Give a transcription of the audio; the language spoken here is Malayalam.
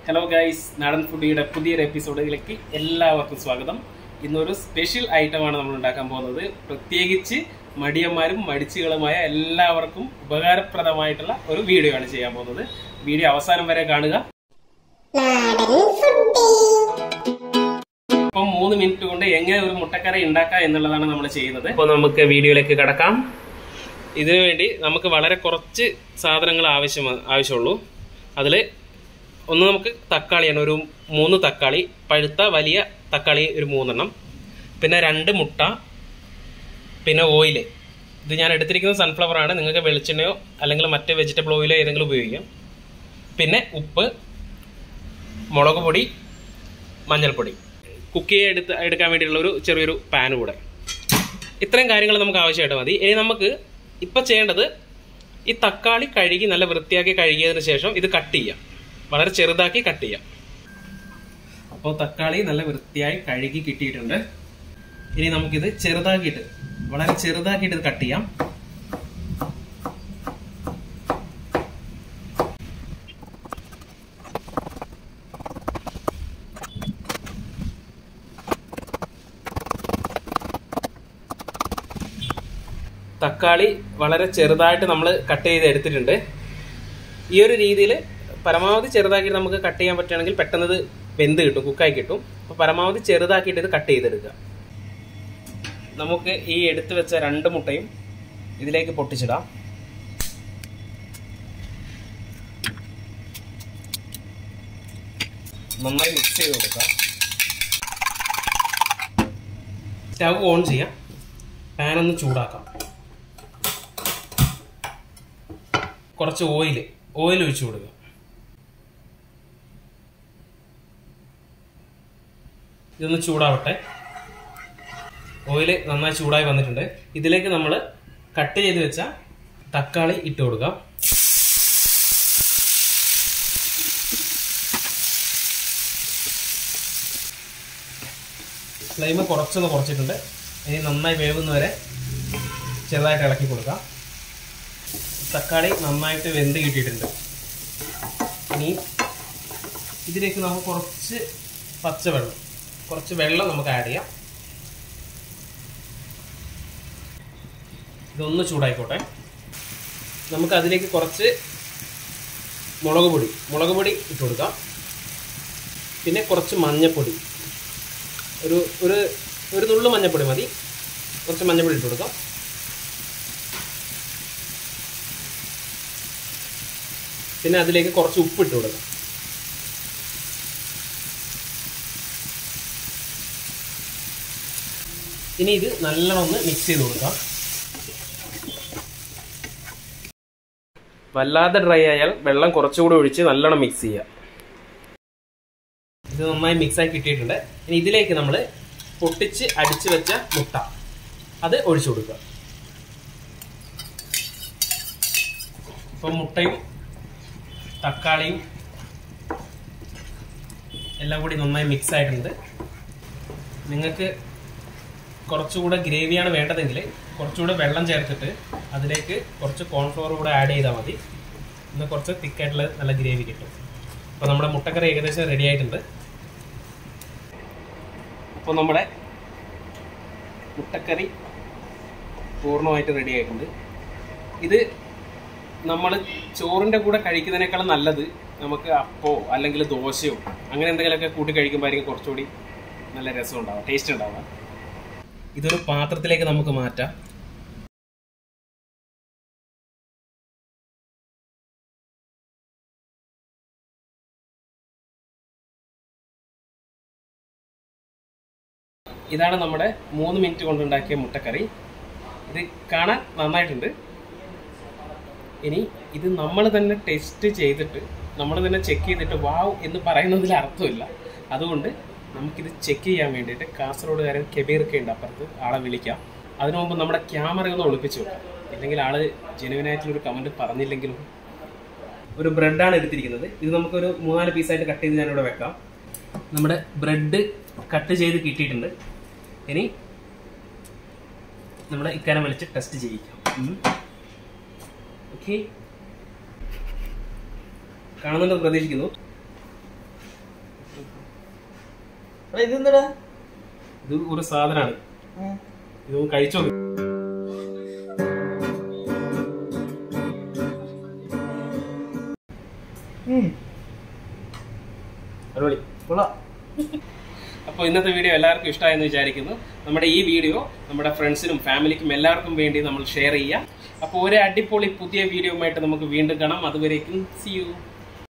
ഹലോ ഗൈസ് നാടൻ ഫുഡിയുടെ പുതിയൊരു എപ്പിസോഡിലേക്ക് എല്ലാവർക്കും സ്വാഗതം ഇന്നൊരു സ്പെഷ്യൽ ഐറ്റമാണ് നമ്മൾ ഉണ്ടാക്കാൻ പോകുന്നത് പ്രത്യേകിച്ച് മടിയന്മാരും മടിച്ചുകളുമായ എല്ലാവർക്കും ഉപകാരപ്രദമായിട്ടുള്ള ഒരു വീഡിയോ ആണ് ചെയ്യാൻ പോകുന്നത് വീഡിയോ അവസാനം വരെ കാണുക ഇപ്പം മൂന്ന് മിനിറ്റ് കൊണ്ട് എങ്ങനെ ഒരു മുട്ടക്കറി ഉണ്ടാക്കാം എന്നുള്ളതാണ് നമ്മൾ ചെയ്യുന്നത് അപ്പോൾ നമുക്ക് വീഡിയോയിലേക്ക് കടക്കാം ഇതിനു വേണ്ടി നമുക്ക് വളരെ കുറച്ച് സാധനങ്ങൾ ആവശ്യം ആവശ്യമുള്ളൂ അതിൽ ഒന്ന് നമുക്ക് തക്കാളിയാണ് ഒരു മൂന്ന് തക്കാളി പഴുത്ത വലിയ തക്കാളി ഒരു മൂന്നെണ്ണം പിന്നെ രണ്ട് മുട്ട പിന്നെ ഓയില് ഇത് ഞാൻ എടുത്തിരിക്കുന്നത് സൺഫ്ലവർ ആണ് നിങ്ങൾക്ക് വെളിച്ചെണ്ണയോ അല്ലെങ്കിൽ മറ്റ് വെജിറ്റബിൾ ഓയിലോ ഏതെങ്കിലും ഉപയോഗിക്കാം പിന്നെ ഉപ്പ് മുളക് പൊടി മഞ്ഞൾപ്പൊടി കുക്ക് ചെയ്യാൻ എടുത്ത് എടുക്കാൻ വേണ്ടിയിട്ടുള്ള ഒരു ചെറിയൊരു പാൻ കൂടെ ഇത്രയും കാര്യങ്ങൾ നമുക്ക് ആവശ്യമായിട്ട് മതി ഇനി നമുക്ക് ഇപ്പം ചെയ്യേണ്ടത് ഈ തക്കാളി കഴുകി നല്ല വൃത്തിയാക്കി കഴുകിയതിന് ശേഷം ഇത് കട്ട് ചെയ്യാം വളരെ ചെറുതാക്കി കട്ട് ചെയ്യാം അപ്പോൾ തക്കാളി നല്ല വൃത്തിയായി കഴുകി കിട്ടിയിട്ടുണ്ട് ഇനി നമുക്കിത് ചെറുതാക്കിയിട്ട് വളരെ ചെറുതാക്കിയിട്ട് ഇത് കട്ട് ചെയ്യാം തക്കാളി വളരെ ചെറുതായിട്ട് നമ്മൾ കട്ട് ചെയ്ത് എടുത്തിട്ടുണ്ട് ഈ ഒരു രീതിയിൽ പരമാവധി ചെറുതാക്കിയിട്ട് നമുക്ക് കട്ട് ചെയ്യാൻ പറ്റുകയാണെങ്കിൽ പെട്ടെന്ന് ഇത് വെന്ത് കിട്ടും കുക്കായി കിട്ടും അപ്പോൾ പരമാവധി ചെറുതാക്കിയിട്ട് ഇത് കട്ട് ചെയ്തെടുക്കുക നമുക്ക് ഈ എടുത്തു വെച്ച രണ്ട് മുട്ടയും ഇതിലേക്ക് പൊട്ടിച്ചിടാം നന്നായി മിക്സ് ചെയ്ത് കൊടുക്കുക സ്റ്റവ് ഓൺ ചെയ്യാം പാൻ ഒന്ന് ചൂടാക്കാം കുറച്ച് ഓയിൽ ഓയിൽ ഒഴിച്ചു കൊടുക്കുക ഇതൊന്ന് ചൂടാവട്ടെ ഓയിൽ നന്നായി ചൂടായി വന്നിട്ടുണ്ട് ഇതിലേക്ക് നമ്മൾ കട്ട് ചെയ്ത് വെച്ച തക്കാളി ഇട്ട് കൊടുക്കാം ഫ്ലെയിം കുറച്ചൊന്ന് കുറച്ചിട്ടുണ്ട് ഇനി നന്നായി വേവുന്ന വരെ ചെറുതായിട്ട് ഇളക്കി കൊടുക്കാം തക്കാളി നന്നായിട്ട് വെന്ത് കിട്ടിയിട്ടുണ്ട് ഇനി ഇതിലേക്ക് നമുക്ക് കുറച്ച് പച്ചവെള്ളം കുറച്ച് വെള്ളം നമുക്ക് ആഡ് ചെയ്യാം ഇതൊന്ന് ചൂടായിക്കോട്ടെ നമുക്ക് അതിലേക്ക് കുറച്ച് മുളക് പൊടി മുളക് പൊടി ഇട്ട് കൊടുക്കാം പിന്നെ കുറച്ച് മഞ്ഞൾപ്പൊടി ഒരു ഒരു ഒരു നുള്ളു മഞ്ഞൾപ്പൊടി മതി കുറച്ച് മഞ്ഞൾപ്പൊടി ഇട്ട് കൊടുക്കാം പിന്നെ അതിലേക്ക് കുറച്ച് ഉപ്പ് ഇട്ട് കൊടുക്കാം ഇനി ഇത് നല്ലോണം ഒന്ന് മിക്സ് ചെയ്ത് കൊടുക്കാം വല്ലാതെ ഡ്രൈ ആയാൽ വെള്ളം കുറച്ചുകൂടി ഒഴിച്ച് നല്ലോണം മിക്സ് ചെയ്യുക ഇത് നന്നായി മിക്സായി കിട്ടിയിട്ടുണ്ട് ഇനി ഇതിലേക്ക് നമ്മൾ പൊട്ടിച്ച് അടിച്ചു വെച്ച മുട്ട അത് ഒഴിച്ചു കൊടുക്കുക ഇപ്പം മുട്ടയും തക്കാളിയും എല്ലാം കൂടി നന്നായി മിക്സ് ആയിട്ടുണ്ട് നിങ്ങൾക്ക് കുറച്ചുകൂടെ ഗ്രേവിയാണ് വേണ്ടതെങ്കിൽ കുറച്ചുകൂടെ വെള്ളം ചേർത്തിട്ട് അതിലേക്ക് കുറച്ച് കോൺഫ്ലവർ കൂടെ ആഡ് ചെയ്താൽ മതി ഇന്ന് കുറച്ച് തിക്കായിട്ടുള്ള നല്ല ഗ്രേവി കിട്ടും അപ്പോൾ നമ്മുടെ മുട്ടക്കറി ഏകദേശം റെഡി ആയിട്ടുണ്ട് അപ്പോൾ നമ്മുടെ മുട്ടക്കറി പൂർണ്ണമായിട്ട് റെഡി ആയിട്ടുണ്ട് ഇത് നമ്മൾ ചോറിൻ്റെ കൂടെ കഴിക്കുന്നതിനേക്കാളും നല്ലത് നമുക്ക് അപ്പോ അല്ലെങ്കിൽ ദോശയോ അങ്ങനെ എന്തെങ്കിലുമൊക്കെ കൂട്ടി കഴിക്കുമ്പോഴായിരിക്കും കുറച്ചുകൂടി നല്ല രസം ഉണ്ടാവുക ടേസ്റ്റ് ഉണ്ടാവുക ഇതൊരു പാത്രത്തിലേക്ക് നമുക്ക് മാറ്റാം ഇതാണ് നമ്മുടെ മൂന്ന് മിനിറ്റ് കൊണ്ടുണ്ടാക്കിയ മുട്ടക്കറി ഇത് കാണാൻ നന്നായിട്ടുണ്ട് ഇനി ഇത് നമ്മൾ തന്നെ ടെസ്റ്റ് ചെയ്തിട്ട് നമ്മൾ തന്നെ ചെക്ക് ചെയ്തിട്ട് വാവ് എന്ന് പറയുന്നതിൽ അർത്ഥമില്ല അതുകൊണ്ട് നമുക്കിത് ചെക്ക് ചെയ്യാൻ വേണ്ടിയിട്ട് കാസർഗോഡുകാരൻ കെബീർക്ക് ഉണ്ട് അപ്പുറത്ത് ആളെ വിളിക്കാം അതിനു മുമ്പ് നമ്മുടെ ക്യാമറ ഒന്ന് ഒളിപ്പിച്ച് വെക്കാം ഇല്ലെങ്കിൽ ആള് ജെനുവിനായിട്ടുള്ളൊരു കമൻറ്റ് പറഞ്ഞില്ലെങ്കിലും ഒരു ബ്രെഡാണ് എടുത്തിരിക്കുന്നത് ഇത് നമുക്കൊരു മൂന്നാല് പീസായിട്ട് കട്ട് ചെയ്ത് ഞാനിവിടെ വെക്കാം നമ്മുടെ ബ്രെഡ് കട്ട് ചെയ്ത് കിട്ടിയിട്ടുണ്ട് ഇനി നമ്മുടെ ഇക്കാരം വിളിച്ച് ടെസ്റ്റ് ചെയ്യിക്കാം ഓക്കെ കാണുന്നുണ്ടെന്ന് പ്രതീക്ഷിക്കുന്നു എടാ ഇതെന്താടാ ഇത് ഒരു സാധനമാണ് ഇത് കഴിച്ചോ അടിപൊളി കൊള്ളാം അപ്പോൾ ഇന്നത്തെ വീഡിയോ എല്ലാവർക്കും ഇഷ്ടമായെന്ന് വിചാരിക്കുന്നു നമ്മുടെ ഈ വീഡിയോ നമ്മുടെ ഫ്രണ്ട്സിനും ഫാമിലിക്കും എല്ലാവർക്കും വേണ്ടി നമ്മൾ ഷെയർ ചെയ്യാം അപ്പോൾ ഒരു അടിപൊളി പുതിയ വീഡിയോയുമായിട്ട് നമുക്ക് വീണ്ടും കാണാം അതുവരേക്കും സി യു